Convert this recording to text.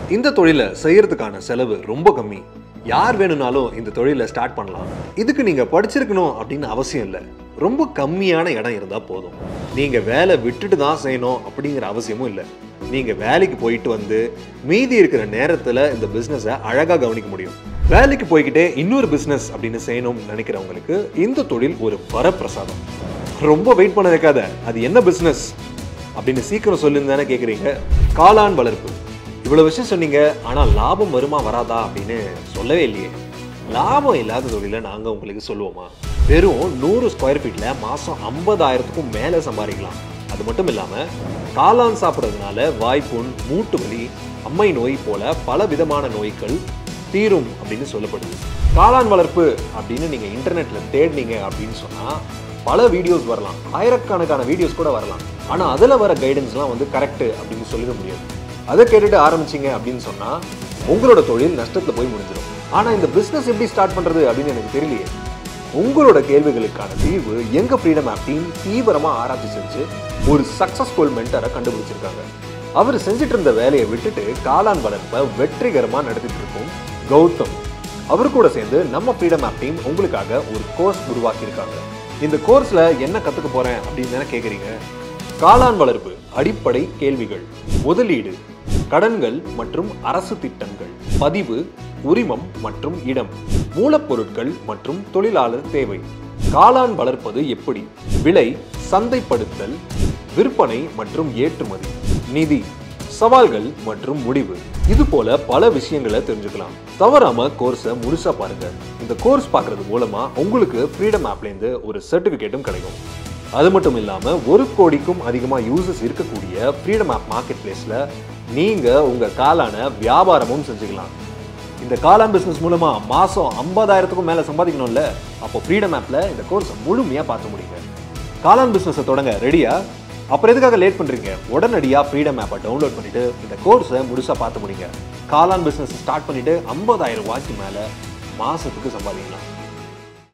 இந்த தொழிலை செய்யறதுக்கான செலவு ரொம்ப கம்மி யார் வேணும்னாலும் இந்த தொழிலை ஸ்டார்ட் பண்ணலாம் இதுக்கு நீங்க படிச்சிருக்கணும் அப்படின்னு அவசியம் இல்லை ரொம்ப கம்மியான இடம் இருந்தா போதும் நீங்க வேலை விட்டுட்டு தான் செய்யணும் அப்படிங்கிற அவசியமும் இல்லை நீங்க வேலைக்கு போயிட்டு வந்து மீதி இருக்கிற நேரத்துல இந்த பிசினஸை அழகா கவனிக்க முடியும் வேலைக்கு போய்கிட்டே இன்னொரு பிசினஸ் அப்படின்னு செய்யணும்னு நினைக்கிறவங்களுக்கு இந்த தொழில் ஒரு வரப்பிரசாதம் ரொம்ப வெயிட் பண்ண வைக்காத அது என்ன பிசினஸ் அப்படின்னு சீக்கிரம் சொல்லுன்னு தானே கேட்குறீங்க காளான் வளர்ப்பு இவ்வளவு விஷயம் சொன்னீங்க ஆனால் லாபம் வருமா வராதா அப்படின்னு சொல்லவே இல்லையே லாபம் இல்லாத தொழிலை நாங்கள் உங்களுக்கு சொல்லுவோமா வெறும் நூறு ஸ்கொயர் ஃபீட்டில் மாதம் ஐம்பதாயிரத்துக்கும் மேலே சம்பாதிக்கலாம் அது மட்டும் இல்லாமல் காளான் சாப்பிட்றதுனால வாய்ப்புண் மூட்டு வலி அம்மை நோய் போல பல விதமான நோய்கள் தீரும் அப்படின்னு சொல்லப்படுது காளான் வளர்ப்பு அப்படின்னு நீங்கள் இன்டர்நெட்டில் தேடினீங்க அப்படின்னு சொன்னால் பல வீடியோஸ் வரலாம் ஆயிரக்கணக்கான வீடியோஸ் கூட வரலாம் ஆனால் அதில் வர கைடன்ஸ்லாம் வந்து கரெக்டு அப்படின்னு சொல்லிட முடியாது அதை கேட்டுட்டு ஆரம்பிச்சீங்க அப்படின்னு சொன்னால் உங்களோட தொழில் நஷ்டத்தில் போய் முடிஞ்சிடும் ஆனால் இந்த பிஸ்னஸ் எப்படி ஸ்டார்ட் பண்ணுறது அப்படின்னு எனக்கு தெரியலையே உங்களோட கேள்விகளுக்கான தீர்வு எங்க ஃப்ரீடம் ஆப் டீம் தீவிரமா ஆராய்ச்சி செஞ்சு ஒரு சக்சஸ்ஃபுல் மென்டரை கண்டுபிடிச்சிருக்காங்க அவர் செஞ்சுட்டு இருந்த வேலையை விட்டுட்டு காளான் வளர்ப்பை வெற்றிகரமா நடத்திட்டு இருக்கும் கௌதம் அவர் கூட சேர்ந்து நம்ம ஃப்ரீடம் ஆப் டீம் உங்களுக்காக ஒரு கோர்ஸ் உருவாக்கியிருக்காங்க இந்த கோர்ஸ்ல என்ன கத்துக்க போறேன் அப்படின்னு தானே கேக்குறீங்க காளான் வளர்ப்பு அடிப்படை கேள்விகள் முதலீடு கடன்கள் மற்றும் அரசு திட்டங்கள் பதிவு உரிமம் மற்றும் இடம் மூலப்பொருட்கள் மற்றும் தொழிலாளர் தேவை காளான் வளர்ப்பது எப்படி விலை சந்தைப்படுத்தல் விற்பனை மற்றும் ஏற்றுமதி நிதி சவால்கள் மற்றும் முடிவு இது போல பல விஷயங்களை தெரிஞ்சுக்கலாம் தவறாம கோர்ஸை முழுசா பாருங்க இந்த கோர்ஸ் பார்க்கறது மூலமா உங்களுக்கு ஃப்ரீடம் ஆப்லேருந்து ஒரு சர்டிஃபிகேட்டும் கிடைக்கும் அது மட்டும் இல்லாம ஒரு கோடிக்கும் அதிகமா யூசர்ஸ் இருக்கக்கூடிய ஃப்ரீடம் ஆப் மார்க்கெட் பிளேஸ்ல நீங்க உங்க காலான வியாபாரமும் செஞ்சுக்கலாம் இந்த காளான் பிசினஸ் மூலமா மாசம் ஐம்பதாயிரத்துக்கும் மேல சம்பாதிக்கணும்ல அப்போ ஃப்ரீடம் ஆப்ல இந்த கோர்ஸ் முழுமையா பார்க்க முடியுங்க காளான் பிசினஸை தொடங்க ரெடியா அப்புறம் எதுக்காக லேட் பண்றீங்க உடனடியா ஃப்ரீடம் ஆப்பை டவுன்லோட் பண்ணிட்டு இந்த கோர்ஸை முழுசா பார்த்து முடிங்க காளான் பிசினஸ் ஸ்டார்ட் பண்ணிட்டு ஐம்பதாயிரம் ரூபாய்க்கு மேல மாசத்துக்கு சம்பாதிக்கலாம்